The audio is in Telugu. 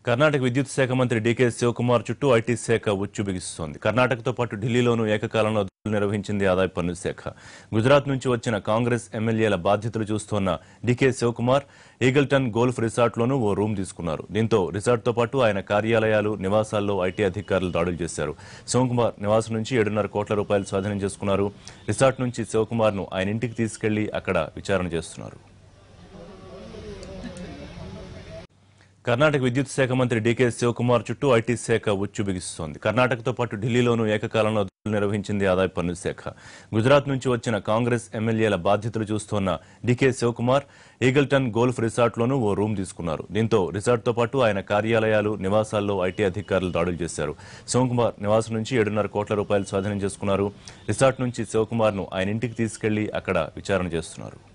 కర్ణాటక విద్యుత్ శాఖ మంత్రి డీకే శివకుమార్ చుట్టూ ఐటీ శాఖ ఉచ్చు బిగిస్తోంది కర్ణాటకతో పాటు ఢిల్లీలోనూ ఏకకాలంలో దాడులు నిర్వహించింది ఆదాయ పన్ను శాఖ గుజరాత్ నుంచి వచ్చిన కాంగ్రెస్ ఎమ్మెల్యేల బాధ్యతలు చూస్తోన్న డీకే శివకుమార్ ఈగల్టన్ గోల్ఫ్ రిసార్ట్లోనూ ఓ రూమ్ తీసుకున్నారు దీంతో రిసార్ట్తో పాటు ఆయన కార్యాలయాలు నివాసాల్లో ఐటీ అధికారులు దాడులు చేశారు శివకుమార్ నివాసం నుంచి ఏడున్నర కోట్ల రూపాయలు స్వాధీనం చేసుకున్నారు రిసార్ట్ నుంచి శివకుమార్ను ఆయన ఇంటికి తీసుకెళ్లి అక్కడ విచారణ చేస్తున్నారు కర్ణాటక విద్యుత్ శాఖ మంత్రి డీకే శివకుమార్ చుట్టూ ఐటీ శాఖ ఉచ్చు బిగిస్తోంది కర్ణాటకతో పాటు ఢిల్లీలోనూ ఏకకాలంలో దాడులు నిర్వహించింది ఆదాయ పన్ను శాఖ గుజరాత్ నుంచి వచ్చిన కాంగ్రెస్ ఎమ్మెల్యేల బాధ్యతలు చూస్తోన్న డీకే శివకుమార్ ఈగల్టన్ గోల్ఫ్ రిసార్ట్లోనూ ఓ రూమ్ తీసుకున్నారు దీంతో రిసార్ట్తో పాటు ఆయన కార్యాలయాలు నివాసాల్లో ఐటీ అధికారులు దాడులు చేశారు శివకుమార్ నివాసం నుంచి ఏడున్నర కోట్ల రూపాయలు స్వాధీనం చేసుకున్నారు రిసార్ట్ నుంచి శివకుమార్ను ఆయన ఇంటికి తీసుకెళ్లి అక్కడ విచారణ చేస్తున్నారు